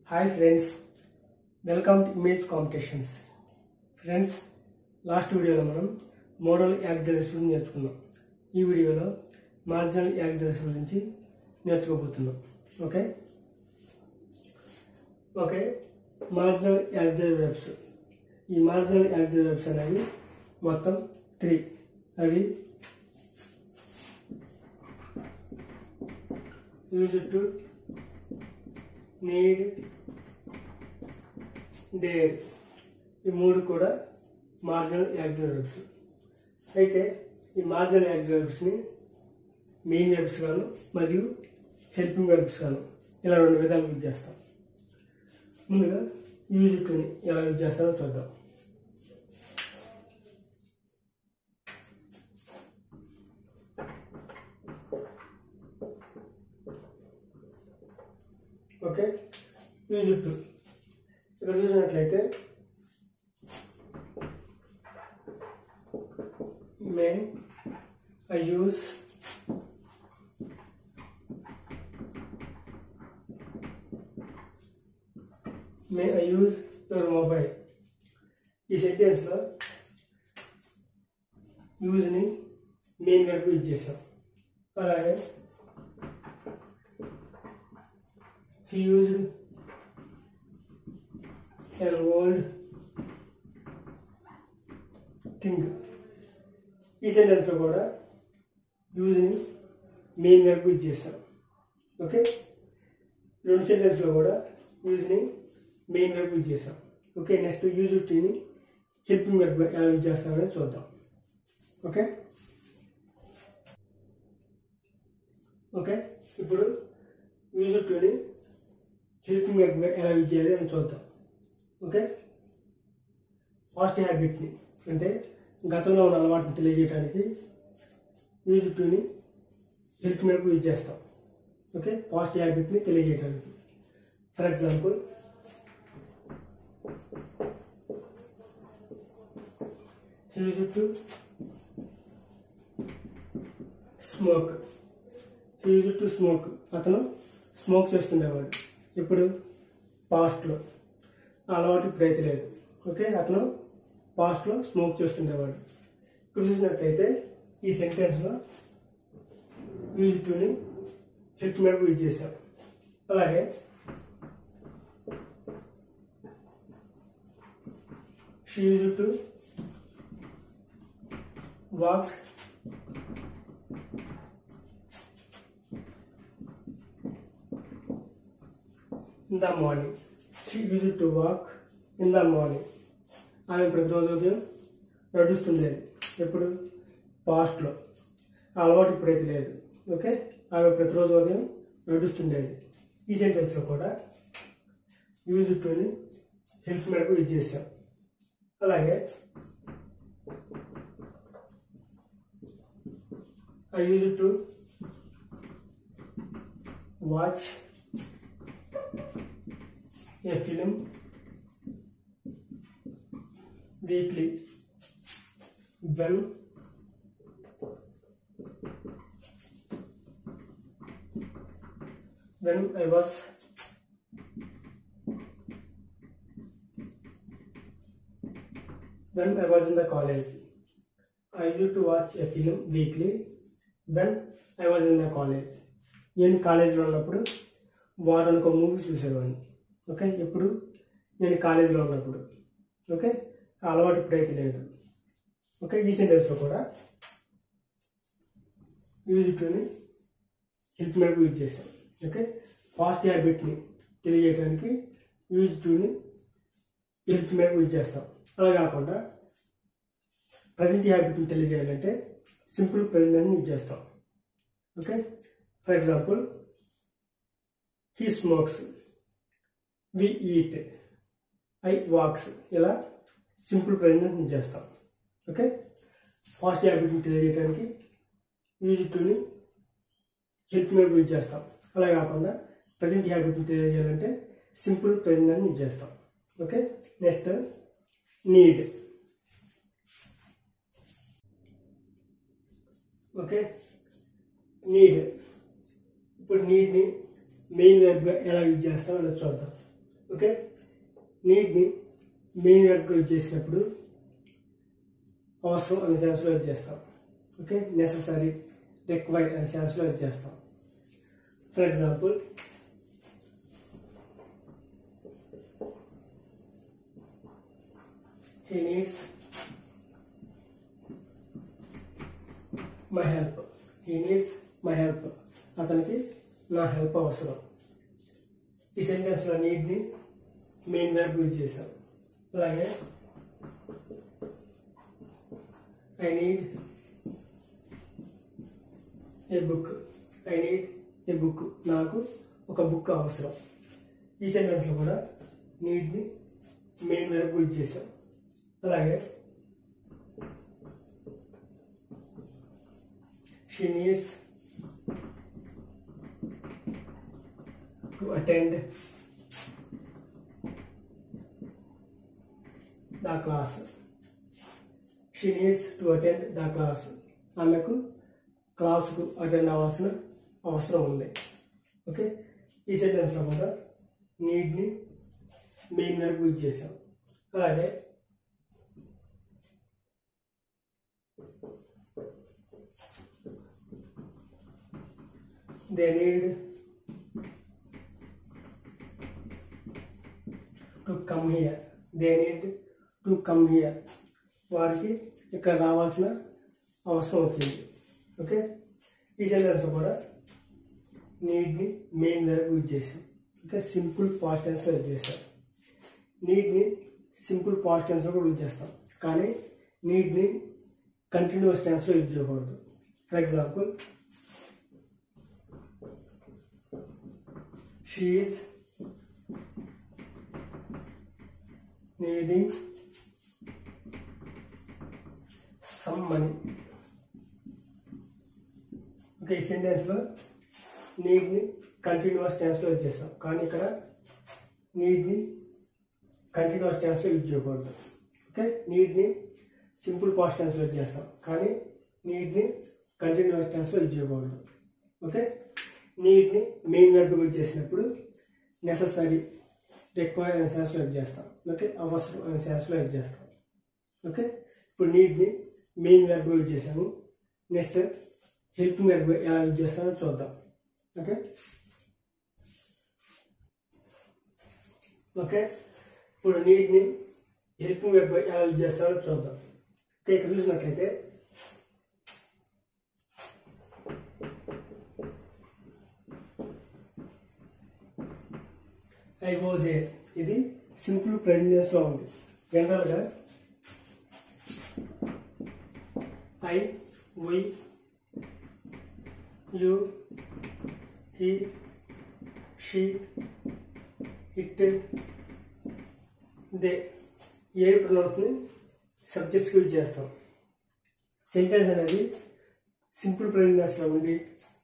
Hi friends welcome to image competitions friends last వీడియోలో మనం model auxiliaries గురించి నేర్చుకున్నాం ఈ వీడియోలో మార్జినల్ యాక్సిలరీస్ గురించి నేర్చుకోబోతున్నాం okay okay marginal auxiliary verbs ఈ మార్జినల్ యాక్సిలరీ వెబ్స్ అనేవి మొత్తం త్రీ అవి యూజ్ టు నీడ్ డేర్ ఈ మూడు కూడా మార్జినల్ యాక్సిలరీస్ అయితే ఈ మార్జినల్ యాక్సిలరీస్ని మెయిన్ వెబ్స్ గాను మరియు హెల్పింగ్ వెబ్స్ గాను ఇలా రెండు విధాలు యూజ్ చేస్తాం ముందుగా యూజ్ టుని ఎలా యూజ్ చేస్తామో చూద్దాం ఓకే యూజ్ టు ఇక్కడ చూసినట్లయితే may I use may I use your mobile ఈ సెంటెన్స్లో యూజ్ని మెయిన్ వరకు యూజ్ చేసాం అలాగే he used an old thing ఈ సెంటెన్స్లో కూడా యూజ్ని మెయిన్ వెర్బ్ యూజ్ చేస్తాం ఓకే రెండు సెంటెన్స్లో కూడా యూజ్ని మెయిన్ వెర్బ్ యూజ్ చేస్తాం ఓకే నెక్స్ట్ యూజ్ టీని హెల్పింగ్ వెర్బ్ ఎలా యూజ్ చేస్తామనేది చూద్దాం ఓకే ఓకే ఇప్పుడు యూజ్ టీని హెల్పింగ్ వెర్బ్ ఎలా యూజ్ చేయాలి అని చూద్దాం ఓకే పాస్ట్ హ్యాబిట్ని అంటే గతంలో ఉన్న అలవాటుని తెలియజేయడానికి యూజ్ టుని హెల్పింగ్ వెర్బ్ యూజ్ చేస్తాం ఓకే పాస్ట్ హ్యాబిట్ని తెలియజేయడానికి for example use to smoke use to smoke అతను స్మోక్ చేస్తుండేవాడు ఇప్పుడు పాస్ట్లో అలవాటు ఇప్పుడైతే లేదు ఓకే అతను పాస్ట్లో స్మోక్ చేస్తుండేవాడు ఇప్పుడు చూసినట్లయితే ఈ సెంటెన్స్లో యూజ్ టుని హెల్ప్ మేరకు యూజ్ చేశాం అలాగే she use to walk in the morning she use to walk in the morning ఆమె ప్రతిరోజు ఉదయం నడుస్తుండేది ఎప్పుడు పాస్ట్లో అలవాటు ఇప్పుడైతే లేదు ఓకే ఆమె ప్రతిరోజు ఉదయం నడుస్తుండేది ఈ సెంటెన్స్లో కూడా యూజ్ టుని హెల్ప్ మేరకు యూజ్ చేశాం అలాగే I use to watch a film weekly when when I was when I was in the college I used to watch a film weekly when I was in the college నేను కాలేజీలో ఉన్నప్పుడు వారానికి ఒక movie చూసేవాడిని okay ఇప్పుడు నేను కాలేజీలో ఉన్నప్పుడు ఓకే ఆ అలవాటు ఇప్పుడైతే లేదు ఓకే ఈ సెంటెన్స్లో కూడా యూజ్ టుని హెల్ప్ మేరకు యూజ్ చేస్తాం ఓకే పాస్ట్ హ్యాబిట్ని తెలియజేయడానికి యూజ్ టుని హెల్ప్ మేరకు యూజ్ చేస్తాం అలా కాకుండా ప్రజెంట్ హ్యాబిట్ని తెలియజేయాలంటే సింపుల్ ప్రజెంట్ అని యూజ్ చేస్తాం okay for example he smokes we eat I walks ఇలా సింపుల్ ప్రజెంట్ చేస్తాం ఓకే ఫాస్ట్ హ్యాబిట్ని తెలియజేయడానికి యూజ్ టుని హెల్ప్ మీద యూజ్ చేస్తాం అలా కాకుండా ప్రజెంట్ హ్యాబిట్ని తెలియజేయాలంటే సింపుల్ ప్రజెంట్ అని యూజ్ చేస్తాం okay next need okay need ఇప్పుడు నీడ్ని మెయిన్ వెబ్గా ఎలా యూజ్ చేస్తాం అనేది చూద్దాం ఓకే నీడ్ని మెయిన్ వర్క్గా యూజ్ చేసినప్పుడు అవసరం అనే సెన్స్లో యూజ్ చేస్తాం ఓకే నెససరీ రిక్వైర్ అనే సెన్స్లో యూజ్ చేస్తాం for example he needs my help he needs my help అతనికి నా హెల్ప్ అవసరం ఈ సెంటెన్స్లో నీడ్ని మెయిన్ వర్బ్ యూజ్ చేశాం అలాగే I need a book I need a book నాకు ఒక బుక్ అవసరం ఈ సెంటెన్స్లో కూడా నీడ్ని మెయిన్ వర్బ్ యూజ్ చేశాం అలాగే she needs to attend the class she needs to attend the class ఆమెకు క్లాస్కు అటెండ్ అవ్వాల్సిన అవసరం ఉంది ఓకే ఈ సెంటెన్స్లో కూడా నీడ్ని మెయిన్ వర్క్ యూజ్ చేసాం అలాగే they need to come here they need to come here వారికి ఇక్కడ రావాల్సిన అవసరం వచ్చింది ఓకే ఈ సెంటెన్స్లో కూడా నీడ్ని మెయిన్ వర్క్ యూజ్ చేసాం ఓకే సింపుల్ పాస్ట్ టెన్స్లో యూజ్ చేస్తాం నీడ్ని సింపుల్ పాస్ట్ టెన్స్లో కూడా యూజ్ చేస్తాం కానీ నీడ్ని కంటిన్యూస్ టెన్స్లో యూజ్ చేయకూడదు for example she is needing some money okay ఈ సెంటెన్స్లో నీడ్ని కంటిన్యూస్ టెన్స్లో యూజ్ చేస్తాం కానీ ఇక్కడ నీడ్ని కంటిన్యూస్ టెన్స్లో యూజ్ చేయకూడదు ఓకే నీడ్ని సింపుల్ పాస్ట్ టెన్స్లో యూజ్ చేస్తాం కానీ నీడ్ని కంటిన్యూస్ టెన్స్లో యూజ్ చేయకూడదు ఓకే నీడ్ని మెయిన్ వెర్బ్ యూజ్ చేసినప్పుడు నెససరీ రిక్వైర్ అనే సెన్స్లో యూజ్ చేస్తాం ఓకే అవసరం అనే సెన్స్లో యూజ్ చేస్తాం ఓకే ఇప్పుడు నీడ్ని మెయిన్ వెర్బ్ యూజ్ చేశాను నెక్స్ట్ హెల్పింగ్ వెర్బ్ ఎలా యూజ్ చేస్తానో చూద్దాం ఓకే ఓకే ఇప్పుడు నీడ్ని హెల్పింగ్ వెర్బ్ ఎలా యూజ్ చేస్తానో చూద్దాం ఓకే ఇక్కడ చూసినట్లయితే ఐ గో దే ఇది సింపుల్ ప్రెజెంటెన్స్లో ఉంది జనరల్గా I we you he she it they ఏ ప్రొనౌన్స్ని సబ్జెక్ట్స్కి యూజ్ చేస్తాం సెంటెన్స్ అనేది సింపుల్ ప్రెజెంటెన్స్లో ఉండి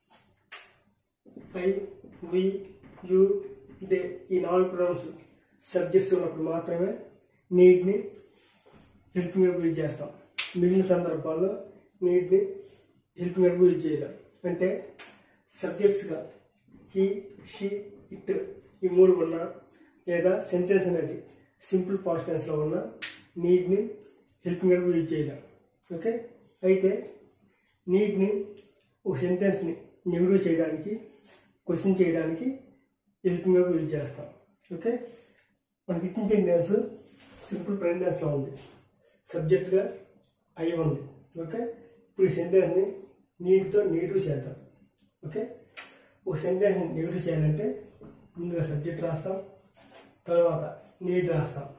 ఐ వి యు దే ఈ నాలుగు ప్రొనౌన్స్ సబ్జెక్ట్స్ ఉన్నప్పుడు మాత్రమే నీడ్ని హెల్ప్ వెర్బ్ యూజ్ చేస్తాం మిగిలిన సందర్భాల్లో నీడ్ని హెల్ప్ వెర్బ్ యూజ్ చేయలేం అంటే సబ్జెక్ట్స్గా హీ షీ ఇట్ ఈ మూడు ఉన్నా లేదా సెంటెన్స్ అనేది సింపుల్ పాస్ట్ టెన్స్లో ఉన్న నీడ్ని హెల్ప్ వెర్బ్ యూజ్ చేయలేం ఓకే అయితే నీడ్ని ఒక సెంటెన్స్ని నెగిటివ్ చేయడానికి క్వశ్చన్ చేయడానికి హెల్పింగ్ వెర్బ్ యూజ్ చేస్తాం ఓకే మనకి ఇచ్చిన సెంటెన్స్ సింపుల్ ప్రెజెంటెన్స్లో ఉంది సబ్జెక్ట్గా అయి ఉంది ఓకే ఇప్పుడు ఈ సెంటెన్స్ని నీటితో నెగిటివ్ చేద్దాం ఓకే ఒక సెంటెన్స్ని నెగిటివ్ చేయాలంటే ముందుగా సబ్జెక్ట్ రాస్తాం తర్వాత నీట్ రాస్తాం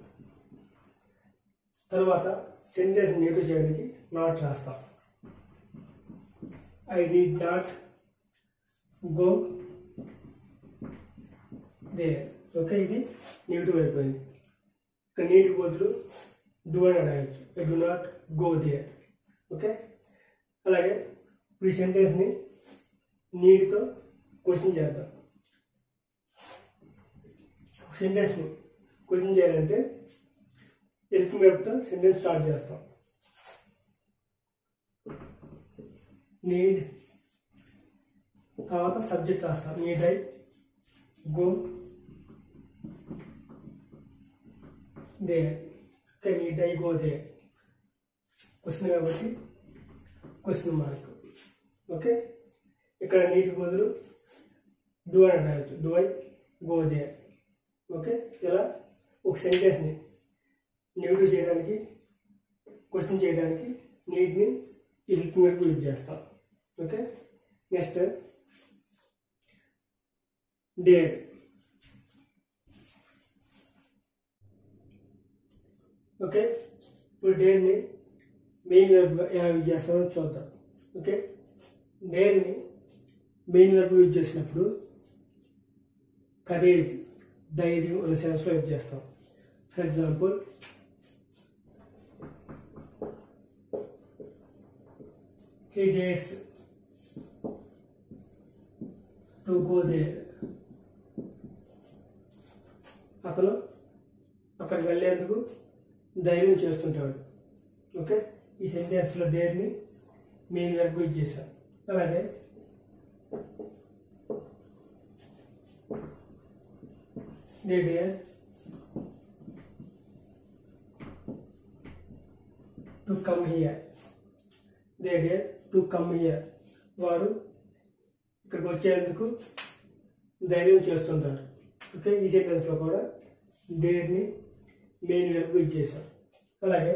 తర్వాత సెంటెన్స్ నెగిటివ్ చేయడానికి నాట్ రాస్తాం I need not go there okay ఇది నెగిటివ్ అయిపోయింది ఇక్కడ నీటి బదులు డూ అని అడగచ్చు I do not go there okay అలాగే ఇప్పుడు ఈ సెంటెన్స్ని నీటితో క్వశ్చన్ చేద్దాం సెంటెన్స్ని క్వశ్చన్ చేయాలంటే హెల్పింగ్ వెర్బ్తో సెంటెన్స్ స్టార్ట్ చేస్తాం నీడ్ తర్వాత సబ్జెక్ట్ రాస్తాం need I go there okay need I go there question కాబట్టి క్వశ్చన్ మార్క్ ఓకే ఇక్కడ నీటి బదులు డూ అని రాయొచ్చు do I go there okay ఇలా ఒక సెంటెన్స్ని నెగిటివ్ చేయడానికి క్వశ్చన్ చేయడానికి నీట్ని ఈ హెల్ప్ మేరకు యూజ్ చేస్తాం ఓకే నెక్స్ట్ డేర్ ఓకే ఇప్పుడు డేర్ని మెయిన్ వెర్బ్గా ఎలా యూజ్ చేస్తామో చూద్దాం ఓకే డేర్ని మెయిన్ వెర్బ్ యూజ్ చేసినప్పుడు కరేజ్ ధైర్యం అనే సెన్స్లో యూజ్ చేస్తాం for example he dares to go there అతను అక్కడికి వెళ్ళేందుకు ధైర్యం చేస్తుంటాడు ఓకే ఈ సెంటెన్స్లో డేర్ని మెయిన్ వరకు యూజ్ చేశాను అలాగే they dare to come here they dare to come here వారు ఇక్కడికి వచ్చేందుకు ధైర్యం చేస్తుంటారు ఓకే ఈ సెంటెన్స్లో కూడా డేర్ని మెయిన్ వెర్బ్ యూజ్ చేశాం అలాగే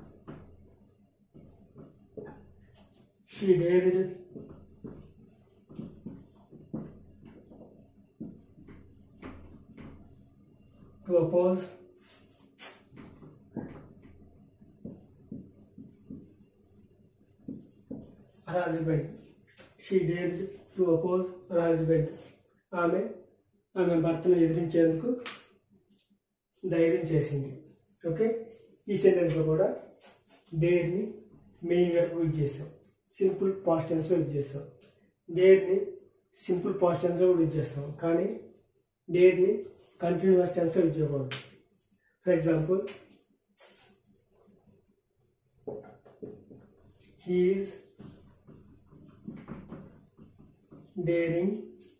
she dared to oppose her husband. She dared to oppose her husband. ఆమె ఆమె భర్తను ఎదిరించేందుకు ధైర్యం చేసింది ఓకే ఈ సెంటెన్స్లో కూడా డేర్ని మెయిన్ వరకు యూజ్ చేస్తాం సింపుల్ పాస్ట్ టెన్స్లో యూజ్ చేస్తాం డేర్ని సింపుల్ పాస్ట్ టెన్స్లో కూడా యూజ్ చేస్తాం కానీ డేర్ని కంటిన్యూస్ టెన్స్లో యూజ్ చేయకూడదు for example he is daring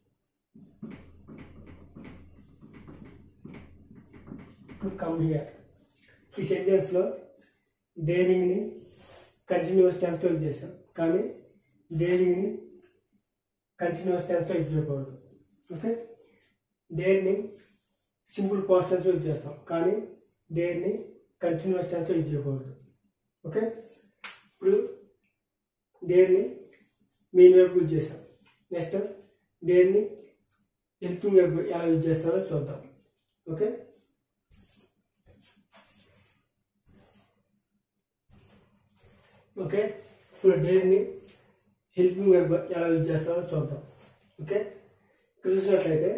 to come here ఈ సెంటెన్స్లో డేరింగ్ని కంటిన్యూస్ టెన్స్లో యూజ్ చేస్తాం కానీ డేరింగ్ని కంటిన్యూస్ టెన్స్లో యూజ్ చేయకూడదు ఓకే డేర్ని సింపుల్ పాస్ట్ టెన్స్లో యూజ్ చేస్తాం కానీ డేర్ని కంటిన్యూస్ టెన్స్లో యూజ్ చేయకూడదు ఓకే ఇప్పుడు డేర్ని మెయిన్ వైపు యూజ్ చేస్తాం నెక్స్ట్ దేన్ని హెల్పింగ్ వెర్బ్ ఎలా యూజ్ చేస్తారో చూద్దాం ఓకే ఓకే ఇప్పుడు డేర్ని హెల్పింగ్ వెర్బ్ ఎలా యూజ్ చేస్తారో చూద్దాం ఓకే ఇక్కడ చూసినట్లయితే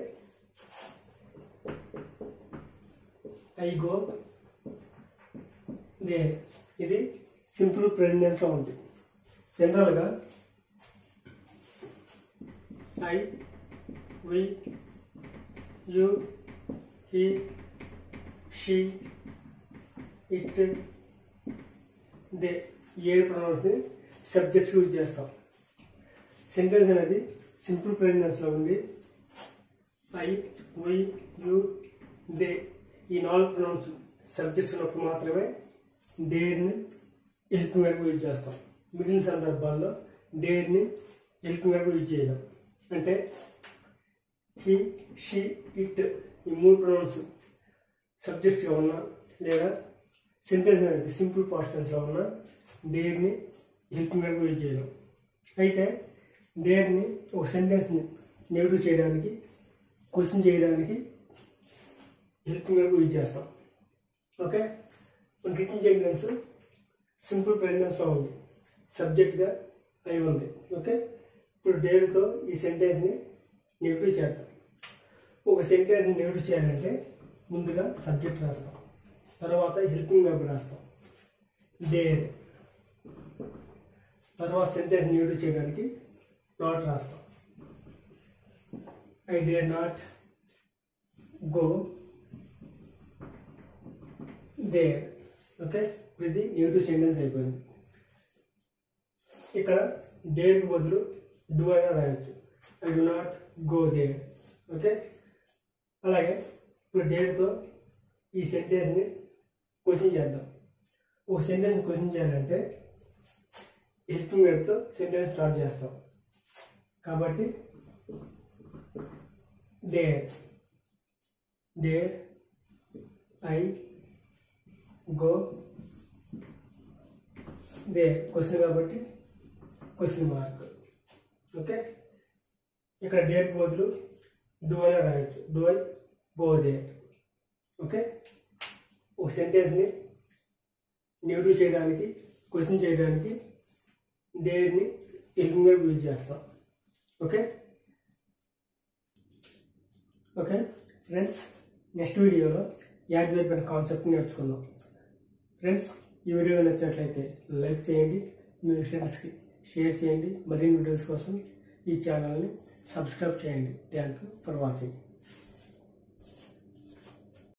ఐ గో దే ఇది సింపుల్ ప్రెగ్నెన్స్లో ఉంది జనరల్గా I we you he she it they ఏడు ప్రొనౌన్స్ని సబ్జెక్ట్స్ యూజ్ చేస్తాం సెంటెన్స్ అనేది సింపుల్ ప్రెగ్నెన్స్లో ఉంది ఐ వి యు దే ఈ నాలుగు ప్రొనౌన్స్ సబ్జెక్ట్స్ ఉన్నప్పుడు మాత్రమే డేర్ని హెల్పింగ్ వైపు యూజ్ చేస్తాం మిగిలిన సందర్భాల్లో డేర్ని హెల్పింగ్ వైపు యూజ్ చేయలేం అంటే హీ షీ ఇట్ ఈ మూడు ప్రొనౌన్స్ సబ్జెక్ట్స్గా ఉన్నా లేదా సెంటెన్స్ అనేది సింపుల్ పాస్ట్ టెన్స్లో ఉన్న డేర్ని హెల్పింగ్ వైపు యూజ్ చేయలేం అయితే డేర్ని ఒక సెంటెన్స్ని నెగిటివ్ చేయడానికి క్వశ్చన్ చేయడానికి హెల్పింగ్ వైపు యూజ్ చేస్తాం ఓకే మన కిచెన్ సెంటెన్స్ సింపుల్ ప్రెగ్నెన్స్లో ఉంది సబ్జెక్ట్గా అయి ఉంది ఓకే ఇప్పుడు డేర్తో ఈ సెంటెన్స్ని నెగిటివ్ చేద్దాం ఒక సెంటెన్స్ని నెగిటివ్ చేయాలంటే ముందుగా సబ్జెక్ట్ రాస్తాం తర్వాత హెల్పింగ్ వెబ్ రాస్తాం డేర్ తర్వాత సెంటెన్స్ నెగిటివ్ చేయడానికి నాట్ రాస్తాం I dare not go there okay ఇది నెగిటివ్ సెంటెన్స్ అయిపోయింది ఇక్కడ డేర్కి బదులు డూ అయినా రాయొచ్చు I do not go there okay అలాగే ఇప్పుడు డేర్తో ఈ సెంటెన్స్ని క్వశ్చన్ చేద్దాం ఒక సెంటెన్స్ క్వశ్చన్ చేయాలంటే హెల్పింగ్ వర్బ్తో సెంటెన్స్ స్టార్ట్ చేస్తాం కాబట్టి dare dare I go there question కాబట్టి క్వశ్చన్ మార్క్ ఓకే ఇక్కడ డేట్ బదులు డూ అని రాయొచ్చు do I go there okay ఒక సెంటెన్స్ని నెగిటివ్ చేయడానికి క్వశ్చన్ చేయడానికి డేర్ని హెల్పింగ్ యూజ్ చేస్తాం ఓకే ఓకే ఫ్రెండ్స్ నెక్స్ట్ వీడియోలో యాడ్ వెబ్ అనే కాన్సెప్ట్ నేర్చుకుందాం ఫ్రెండ్స్ ఈ వీడియో నచ్చినట్లయితే లైక్ చేయండి మీ ఫ్రెండ్స్కి షేర్ చేయండి మరిన్ని వీడియోస్ కోసం ఈ ఛానల్ని సబ్స్క్రైబ్ చేయండి థ్యాంక్ యూ ఫర్ వాచింగ్